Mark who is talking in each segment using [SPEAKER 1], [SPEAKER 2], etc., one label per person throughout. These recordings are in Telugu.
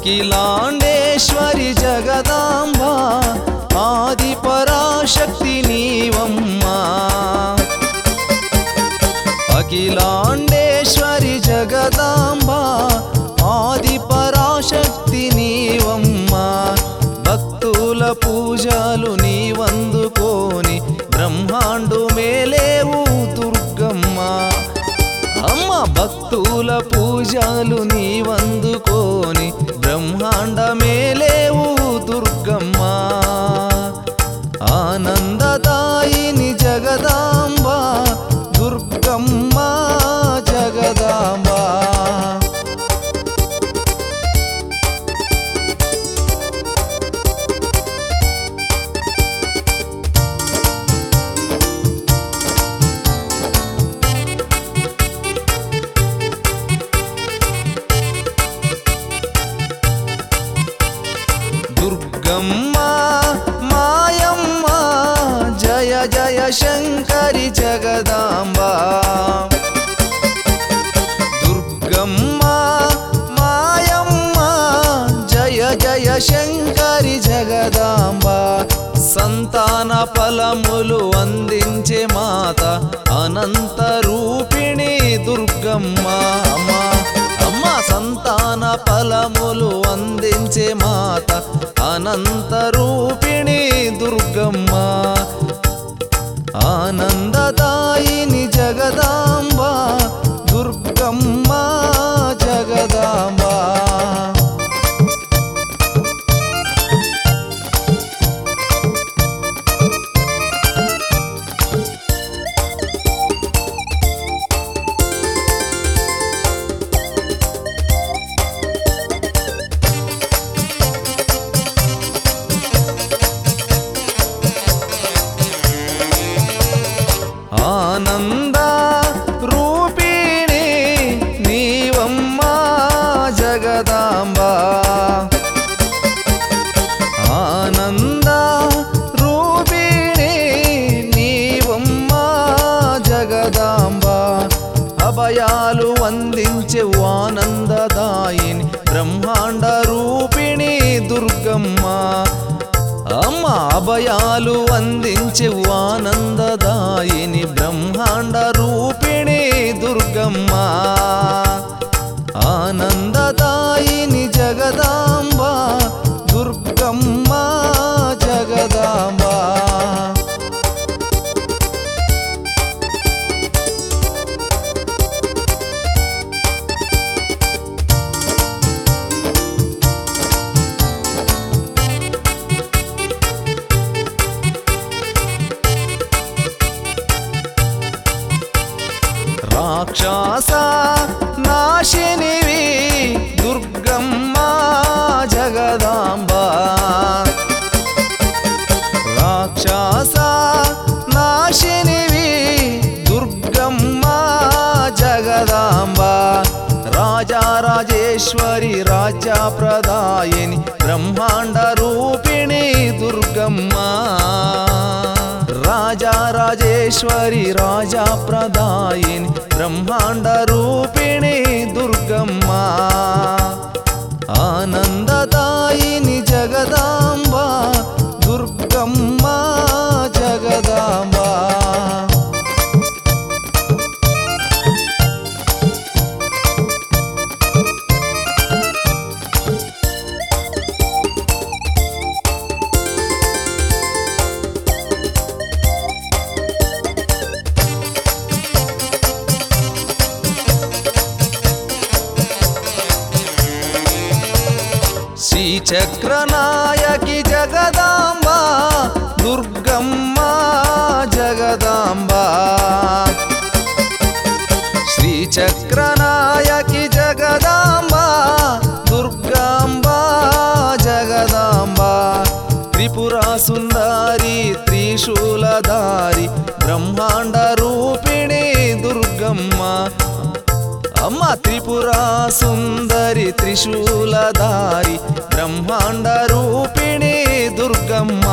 [SPEAKER 1] అఖిలాండేశ్వరి జగదాంబ ఆది పరాశక్తి నీవమ్మా అఖిలాండేశ్వరి జగదాంబ ఆది పరాశక్తి నీవమ్మా భక్తుల పూజలు నీవందుకోని బ్రహ్మాండు మేలేవు దుర్గమ్మ అమ్మ భక్తుల పూజలు నీవందుకోని బ్రహ్మాండ మేలేవు దుర్గమ్మ ఆనందదాయిని జగదాంబ దుర్గమ్మ జగదాంబ దుర్గమ్మ మాయమ్మ జయ జయ శంకరి జగదాంబ దుర్గమ్మ మాయమ్మ జయ జయ శంకరి జగదాంబ సంతాన ఫలములు అందించే మాత అనంత రూపిణి దుర్గమ్మ అమ్మ అమ్మ సంతాన ఫలములు అందించే మాత అనంత రూపిణి దుర్గమ్మ ఆనందదాయిని జగదాంబ దుర్గమ్మ జగదాంబ ఆనంద రూపిణి నీవమ్మ జగదాంబ ఆనంద రూపిణి నీవమ్మ జగదాంబ అభయాలు అందించే ఆనందదాయిని బ్రహ్మాండ రూపిణి దుర్గమ్మ అమ్మ అభయాలు అందించే ఆనందదాయిని బ్రహ్మాండ రూపిణి దుర్గమ్మ ఆనందదాయిని జగదాంబ దుర్గమ్మ జగదాంబ రాక్షస నాశినివి దుర్గమ్మ జగదాంబ రాక్షస నాశినివి దుర్గమ్మ జగదాంబ రాజారాజేశ్వరి రాజ్య ప్రదాయిని బ్రహ్మాండ రూపిణి దుర్గమ్మ రాజారాజేశ్వరి రాజా ప్రదాయిని బ్రహ్మాండ రూపిణి దుర్గమ్మ ఆనందదాయిని జగదాంబ దుర్గమ్మ జగదాంబ శ్రీచక్రనాయకి జగదాంబ దుర్గమ్మ జగదాంబ శ్రీచక్రనాయకి జగదాంబ దుర్గాంబ జగదాంబ త్రిపురా సుందరి త్రిశూలధారి బ్రహ్మాండ రూపిణి దుర్గమ్మ అమ్మ త్రిపురా సుందరి త్రిశూలధారి బ్రహ్మాండ రూపిణి దుర్గమ్మ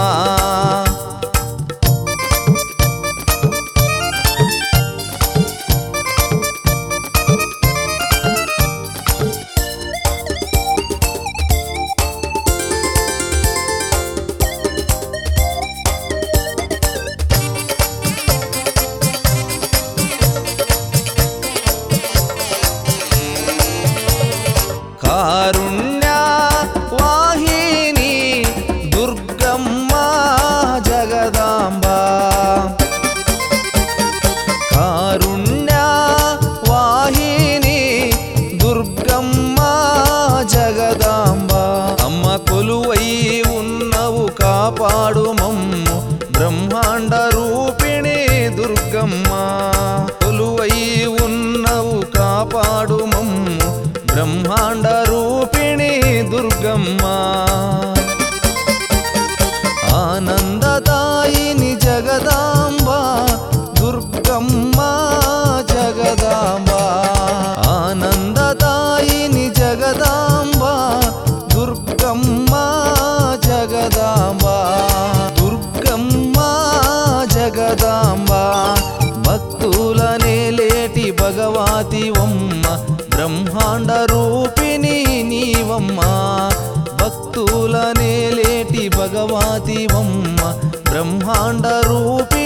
[SPEAKER 1] బ్రహ్మాండ రూపిణి నీవమ్మా భక్తులనేలేటి భగవతివమ్మ బ్రహ్మాండ రూపిణి